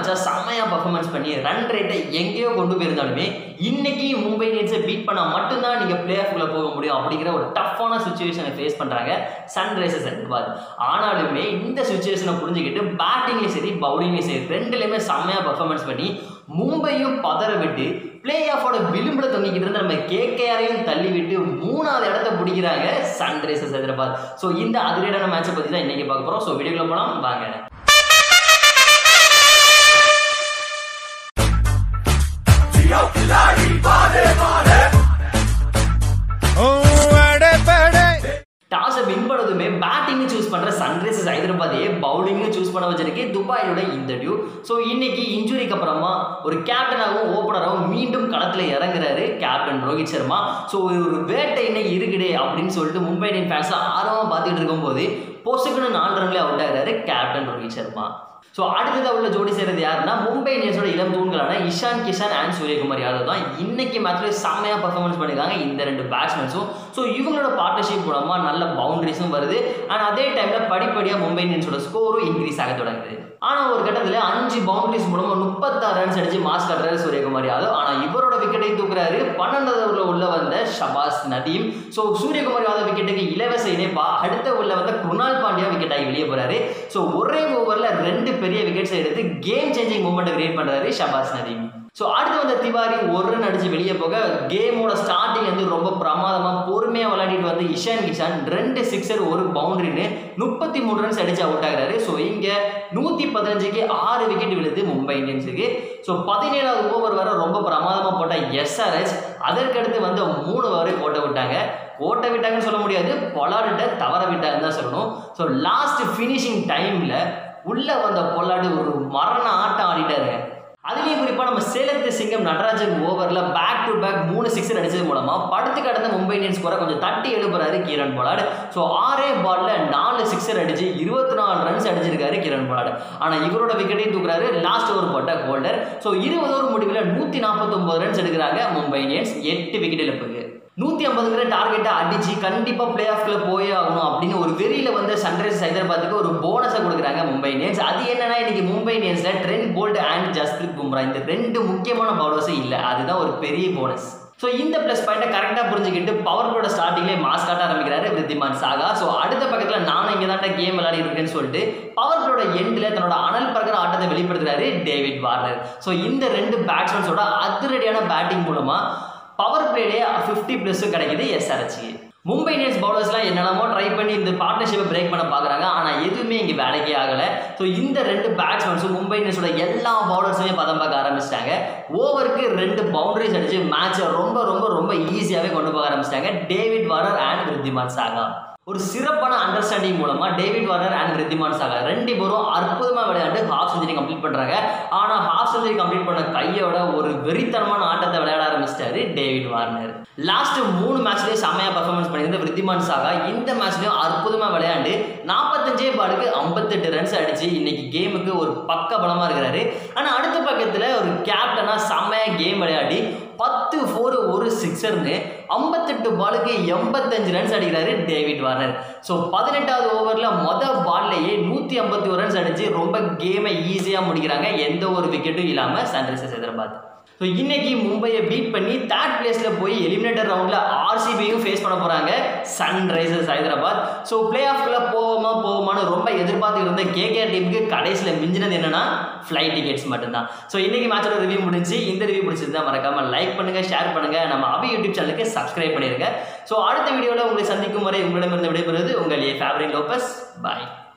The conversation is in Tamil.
மேட்சாக செம்மையாக பர்ஃபார்மன்ஸ் பண்ணி ரன் ரேட்டை எங்கேயோ கொண்டு போயிருந்தாலுமே இன்னைக்கு மும்பை இந்தியன்ஸை பீட் பண்ணால் மட்டும்தான் நீங்கள் பிளே ஆஃப்குள்ளே போக முடியும் அப்படிங்கிற ஒரு டஃப்பான சுச்சுவேஷனை ஃபேஸ் பண்ணுறாங்க சன்ரைசர்ஸ் ஹைதராபாத் ஆனாலுமே இந்த சுச்சுவேஷனை புரிஞ்சுக்கிட்டு பேட்டிங்லேயும் சரி பவுலிங்லேயும் சரி ரெண்டுலேயுமே செம்மையாக பர்ஃபார்மன்ஸ் பண்ணி மும்பையும் பதற விட்டு பிளே ஆஃபோட விளிம்பில் தொங்கிக்கிட்டு இருந்த நம்ம கேகேஆரையும் தள்ளி விட்டு மூணாவது இடத்த பிடிக்கிறாங்க சன்ரைசர்ஸ் ஹைதராபாத் ஸோ இந்த அதிரடியான மேட்சை பற்றி தான் இன்னைக்கு பார்க்க போகிறோம் ஸோ வீடியோக்குள்ள போகலாம் வாங்க டாஸை வின் பண்ணதுமே பேட்டிங் சூஸ் பண்ணுற சன்ரைசர்ஸ் ஹைதராபாதே பவுலிங்னு சூஸ் பண்ண வச்சிருக்கு துபாயோட இந்த டியூ ஸோ இன்னைக்கு இன்ஜுரிக்கு அப்புறமா ஒரு கேப்டனாகவும் ஓப்பனராகவும் மீண்டும் களத்தில் இறங்குறாரு கேப்டன் ரோஹித் சர்மா ஸோ ஒரு வேட்டை என்ன இருக்குடே அப்படின்னு சொல்லிட்டு மும்பை இந்தியன் ஃபேன்ஸ் ஆர்வமாக பார்த்துட்டு இருக்கும்போது பொசுக்குன்னு நாலு ரன்லேயே அவுட் ஆகிறாரு கேப்டன் ரோஹித் சர்மா ஸோ அடுத்ததாக உள்ள ஜோடி சேர்றது யாருன்னா மும்பை இந்தியன்ஸோட இளம் தூண்களான இஷான் கிஷான் அண்ட் சூரியகுமார் யாதவ் தான் இன்னைக்கு மேட்ச்ல செம்மையாக பர்ஃபார்மன்ஸ் பண்ணியிருக்காங்க இந்த ரெண்டு பேட்ஸ்மேன்ஸும் ஸோ இவங்களோட பார்ட்னர்ஷிப் மூலமாக நல்ல பவுண்டரிஸும் வருது அண்ட் அதே டைமில் படிப்படியாக மும்பை இந்தியன்ஸோட ஸ்கோரும் இன்க்ரீஸ் ஆக தொடங்குது ஆனால் ஒரு கட்டத்தில் அஞ்சு பவுண்டரிஸ் மூலமாக முப்பத்தாறு ரன்ஸ் அடிச்சு மாஸ் கட்டுறாரு சூரியகுமார் யாதவ் ஆனால் இவரோட விக்கெட்டை தூக்குறாரு பன்னெண்டாவது ஓவரில் உள்ள வந்த ஷபாஸ் நதீம் ஸோ சூரியகுமார் யாதவ் விக்கெட்டுக்கு இலவச இணைப்பா அடுத்த உள்ள வந்த குருணால் பாண்டியா விக்கெட் ஆகி வெளியே போறாரு ஸோ ஒரே ஓவரில் ரெண்டு பெரிய விக்கெட்ஸ் எடுத்து கேம் சேஞ்சிங் மூமெண்ட் கிரியேட் பண்றாரு ஷபாஸ் நதீம் ஸோ அடுத்து வந்த திவாரி ஒரு ரன் அடிச்சு வெளியே போக கேமோட ஸ்டார்டிங் வந்து ரொம்ப பிரமாதமாக பொறுமையாக விளையாடிட்டு வந்து இஷான் கிஷான் ரெண்டு சிக்ஸர் ஒரு பவுண்டரின்னு முப்பத்தி மூணு ரன்ஸ் அடிச்சு அவுட் ஆகிறாரு ஸோ இங்கே நூற்றி பதினஞ்சுக்கு ஆறு விக்கெட் விழுது மும்பை இந்தியன்ஸுக்கு ஸோ பதினேழாவது ஓவர் வர ரொம்ப பிரமாதமாக போட்ட எஸ்ஆர்எஸ் அதற்கடுத்து வந்து மூணு ஓவரை போட்ட விட்டாங்க ஓட்ட விட்டாங்கன்னு சொல்ல முடியாது பொலாடிட்ட தவற விட்டாங்கன்னு தான் சொல்லணும் ஸோ லாஸ்ட் ஃபினிஷிங் டைமில் உள்ளே வந்த பொல்லாடு ஒரு மரண ஆட்டம் ஆடிட்டாருங்க அதுலேயும் குறிப்பாக நம்ம சேலத்து சிங்கம் நடராஜன் ஓவரில் பேக் டு பேக் மூணு சிக்ஸர் அடிச்சது மூலமாக படுத்து கடந்த மும்பை இந்தியன்ஸ் கூட கொஞ்சம் தட்டி எழுப்புறாரு கிரண் பொலாட் ஸோ ஆறே பாலில் நாலு சிக்ஸர் அடிச்சு இருபத்தி நாலு ரன்ஸ் அடிச்சிருக்காரு கிரண் பொலாட் ஆனால் இவரோட விக்கெட்டையும் தூக்குறாரு லாஸ்ட் ஓவர் போட்ட ஹோல்டர் ஸோ இருபது ஓவர் முடிவில் நூற்றி நாற்பத்தொம்பது ரன்ஸ் எடுக்கிறாங்க மும்பை இந்தியன்ஸ் எட்டு விக்கெட் இழப்புக்கு நூற்றி ஐம்பதுங்கிற டார்கெட்டை அடிச்சு கண்டிப்பாக பிளே ஆஃப்ல போயே ஆகணும் அப்படின்னு ஒரு வெறியில் வந்து சன்ரைசர்ஸ் ஹைதராபாத்துக்கு ஒரு போனஸை கொடுக்குறாங்க மும்பை இந்தியன்ஸ் அது என்னன்னா இன்னைக்கு மும்பை இந்தியன்ஸில் Trent Boult and Jasprit Bumrah இந்த ரெண்டு முக்கியமான பவுலர்ஸே இல்லை அதுதான் ஒரு பெரிய போனஸ் ஸோ இந்த ப்ளஸ் பாயிண்ட்டை கரெக்டாக புரிஞ்சுக்கிட்டு பவர் பிளோட ஸ்டார்டிங்லேயே மாஸ் காட்ட ஆரம்பிக்கிறாரு விருத்திமான் சாகா ஸோ அடுத்த பக்கத்தில் நானும் இங்கே தான் கேம் விளையாடி இருக்கேன்னு சொல்லிட்டு பவர் பிளோட எண்டில் தன்னோட அனல் பறக்கிற ஆட்டத்தை வெளிப்படுத்துறாரு டேவிட் வார்னர் ஸோ இந்த ரெண்டு பேட்ஸ்மேன்ஸோட அதிரடியான பேட்டிங் மூலமாக பவர் பிளேலேயே ஃபிஃப்டி ப்ளஸ்ஸும் கிடைக்குது எஸ்ஆர்ஹெச்க்கு மும்பை இந்தியன்ஸ் பவுலர்ஸ்லாம் என்னென்னமோ ட்ரை பண்ணி இந்த பார்ட்னர்ஷிப்பை பிரேக் பண்ண பார்க்குறாங்க ஆனால் எதுவுமே இங்கே வேலைக்கே ஆகலை ஸோ இந்த ரெண்டு பேட்ஸ்மேன்ஸும் மும்பை இந்தியன்ஸோட எல்லா பவுலர்ஸுமே பதம் பார்க்க ஆரம்பிச்சிட்டாங்க ஓவருக்கு ரெண்டு பவுண்டரிஸ் அடித்து மேட்சை ரொம்ப ரொம்ப ரொம்ப ஈஸியாகவே கொண்டு போக ஆரம்பிச்சிட்டாங்க டேவிட் வாரர் அண்ட் விருத்திமான் சாகா ஒரு சிறப்பான அண்டர்ஸ்டாண்டிங் மூலமாக David Warner and Wriddhiman Saha ரெண்டு பேரும் அற்புதமாக விளையாண்டு ஹாஃப் செஞ்சுரி கம்ப்ளீட் பண்ணுறாங்க ஆனால் ஹாஃப் செஞ்சுரி கம்ப்ளீட் பண்ண கையோட ஒரு வெறித்தனமான ஆட்டத்தை விளையாட ஆரம்பிச்சிட்டாரு டேவிட் வார்னர் லாஸ்ட் மூணு மேட்ச்லேயே செம்மையாக பர்ஃபார்மன்ஸ் பண்ணியிருந்த விருத்திமான் சாகா இந்த மேட்ச்லையும் அற்புதமாக விளையாண்டு நாற்பத்தஞ்சே பாலுக்கு ஐம்பத்தெட்டு ரன்ஸ் அடிச்சு இன்னைக்கு கேமுக்கு ஒரு பக்க பலமாக இருக்கிறாரு ஆனால் அடுத்த பக்கத்தில் ஒரு கேப்டனாக செம்மையாக கேம் விளையாடி பத்து ஃபோர் ஒரு சிக்ஸர்னு ஐம்பத்தெட்டு பாலுக்கு எண்பத்தஞ்சு ரன்ஸ் அடிக்கிறாரு டேவிட் வார்னர் ஸோ பதினெட்டாவது ஓவரில் மொதல் பால்லையே நூற்றி ஐம்பத்தி ஒரு ரன்ஸ் அடித்து ரொம்ப கேமை ஈஸியாக முடிக்கிறாங்க எந்த ஒரு விக்கெட்டும் இல்லாமல் சன்ரைசர்ஸ் ஹைதராபாத் ஸோ இன்னைக்கு மும்பையை பீட் பண்ணி தேர்ட் பிளேஸில் போய் எலிமினேட்டர் ரவுண்டில் ஆர்சிபியும் ஃபேஸ் பண்ண போகிறாங்க சன்ரைசர்ஸ் ஹைதராபாத் ஸோ பிளே ஆஃப்குள்ளே போவோமா போவோமான்னு ரொம்ப எதிர்பார்த்து இருந்த கேகேஆர் டீமுக்கு கடைசியில் மிஞ்சினது என்னன்னா ஃப்ளைட் டிக்கெட்ஸ் மட்டும்தான் ஸோ இன்னைக்கு மேட்சோட ரிவ்யூ முடிஞ்சு இந்த ரிவ்யூ பிடிச்சிருந்தா மறக்காமல் லைக் பண்ணுங்கள் ஷேர் பண்ணுங்கள் நம்ம அபி யூடியூப் சேனலுக்கு சப்ஸ்கிரைப் பண்ணிடுங்க ஸோ அடுத்த வீடியோவில் உங்களை சந்திக்கும் வரை உங்களிடமிருந்து விடைபெறுவது உங்கள் ஏ ஃபேவரிட் லோபஸ் பாய்